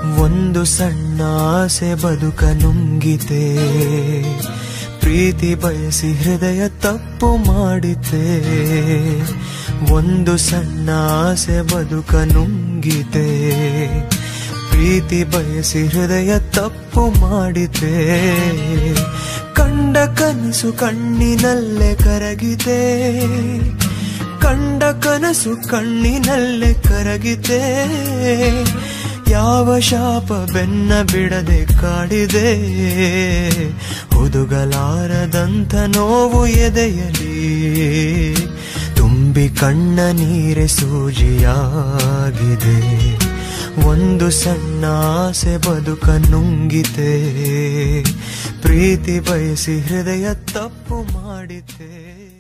ಒಂದು ಸಣ್ಣ ಆಸೆ ಬದುಕ ನುಂಗಿತೆ ಪ್ರೀತಿ ಬಯಸಿ ಹೃದಯ ತಪ್ಪು ಮಾಡಿತೆ ಒಂದು ಸಣ್ಣ ಆಸೆ ಬದುಕ ನುಂಗಿತೆ ಪ್ರೀತಿ ಬಯಸಿ ಹೃದಯ ತಪ್ಪು ಮಾಡಿತೆ ಕಂಡ ಕನಸು ಕಣ್ಣಿನಲ್ಲೇ ಕರಗಿದೆ ಕಂಡ ಕನಸು ಕಣ್ಣಿನಲ್ಲೇ ಕರಗಿದೆ ಯಾವ ಶಾಪ ಬೆನ್ನ ಬಿಡದೆ ಕಾಡಿದೆ ಹುದುಗಲಾರದಂಥ ನೋವು ಎದೆಯಲಿ ತುಂಬಿ ಕಣ್ಣ ನೀರೆ ಸೂಜಿಯಾಗಿದೆ ಒಂದು ಸಣ್ಣ ಆಸೆ ಬದುಕ ನುಂಗಿತೆ ಪ್ರೀತಿ ಬಯಸಿ ಹೃದಯ ತಪ್ಪು ಮಾಡಿತೆ